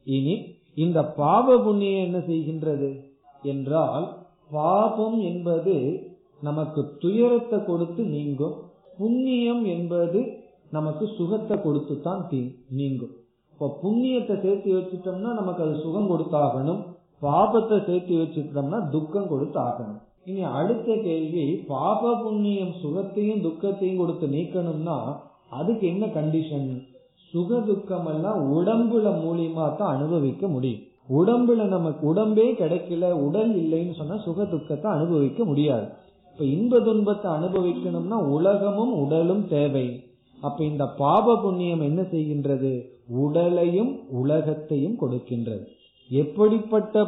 இனி இந்த பாப புண்ணியம் என்ன செய்கின்றது என்றால் பாபம் என்பது நமக்கு துயரத்தை கொடுத்து நீங்கும் புண்ணியம் என்பது நமக்கு சுகத்தை கொடுத்து தான் நீங்கும் இப்போ புண்ணியத்தை சேர்த்து வச்சுட்டோம்னா நமக்கு அது சுகம் கொடுத்தாகணும் பாபத்தை சேர்த்து வச்சுட்டோம்னா துக்கம் கொடுத்து ஆகணும் இனி அடுத்த கேள்வி பாப புண்ணியம் சுகத்தையும் துக்கத்தையும் கொடுத்து நீக்கணும்னா அதுக்கு என்ன கண்டிஷன் சுக துக்கம் எல்லாம் உடம்புல மூலியமா தான் அனுபவிக்க முடியும் உடம்புல நமக்கு உடம்பே கிடைக்கல உடல் இல்லைன்னு சொன்னா சுக துக்கத்தை அனுபவிக்க முடியாது இப்ப இன்ப துன்பத்தை அனுபவிக்கணும்னா உலகமும் உடலும் தேவை அப்ப இந்த பாப புண்ணியம் என்ன செய்கின்றது உடலையும் உலகத்தையும் கொடுக்கின்றது எப்படிப்பட்ட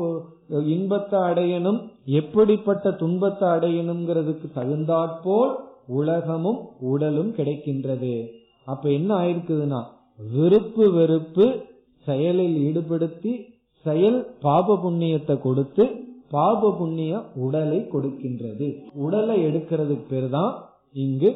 இன்பத்தை அடையணும் எப்படிப்பட்ட துன்பத்தை அடையணுங்கிறதுக்கு தகுந்தாற்போல் உலகமும் உடலும் கிடைக்கின்றது அப்ப என்ன ஆயிருக்குதுன்னா விருப்பு வெறுப்பு செயலில் ஈடுபடுத்தி செயல் பாப புண்ணியத்தை கொடுத்து பாப புண்ணிய உடலை கொடுக்கின்றது உடலை எடுக்கிறதுக்கு பேர் தான் இங்கு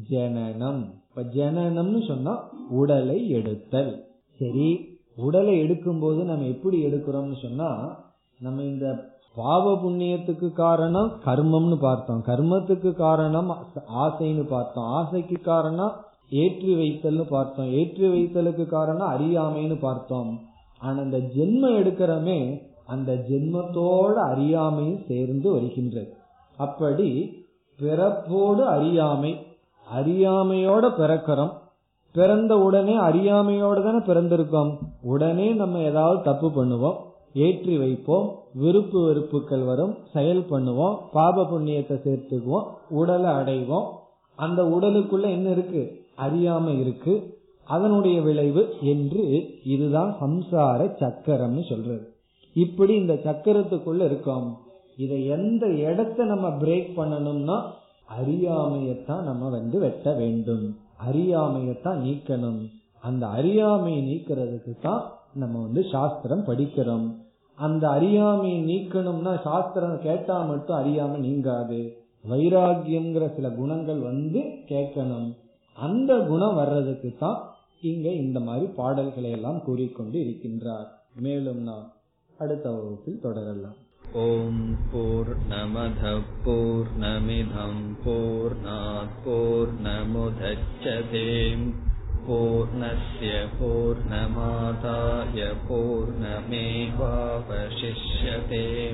ஜனனம் இப்ப ஜனனம்னு சொன்னா உடலை எடுத்தல் சரி உடலை எடுக்கும் போது நம்ம எப்படி எடுக்கிறோம்னு சொன்னா நம்ம இந்த பாவ புண்ணியத்துக்கு காரணம் கர்மம்னு பார்த்தோம் கர்மத்துக்கு காரணம் ஆசைன்னு பார்த்தோம் ஆசைக்கு காரணம் ஏற்றி வைத்தல்னு பார்த்தோம் ஏற்றி வைத்தலுக்கு காரணம் அறியாமைன்னு பார்த்தோம் ஆனா அந்த ஜென்மம் எடுக்கிறமே அந்த ஜென்மத்தோட அறியாமையும் சேர்ந்து வருகின்றது அப்படி பிறப்போடு அறியாமை அறியாமையோட பிறக்கிறோம் பிறந்த உடனே அறியாமையோட தானே பிறந்திருக்கோம் உடனே நம்ம ஏதாவது தப்பு பண்ணுவோம் ஏற்றி வைப்போம் விருப்பு வெறுப்புகள் வரும் செயல் பண்ணுவோம் பாப புண்ணியத்தை சேர்த்துக்குவோம் உடலை அடைவோம் அந்த உடலுக்குள்ள என்ன இருக்கு அறியாம இருக்கு அதனுடைய விளைவு என்று இதுதான் சம்சார சக்கரம்னு சொல்றது இப்படி இந்த சக்கரத்துக்குள்ள இருக்கோம் இதை எந்த இடத்த நம்ம பிரேக் பண்ணணும்னா அறியாமையத்தான் நம்ம வந்து வெட்ட வேண்டும் அறியாமையத்தான் நீக்கணும் அந்த அறியாமையை நீக்கிறதுக்கு தான் நம்ம வந்து சாஸ்திரம் படிக்கிறோம் அந்த அறியாமையை நீக்கணும்னா சாஸ்திரம் கேட்டா மட்டும் அறியாம நீங்காது வைராகியம்ங்கிற சில குணங்கள் வந்து கேட்கணும் அந்த குணம் வர்றதுக்கு தான் இங்க இந்த மாதிரி பாடல்களை எல்லாம் கூறிக்கொண்டு இருக்கின்றார் மேலும் நாம் அடுத்த வகுப்பில் தொடரலாம் ॐ पूर्णमधः पूर्णमिधं पूर्णात् पूर्णमुदच्छते पूर्णस्य पूर्णमादाय पूर्णमेवावशिष्यते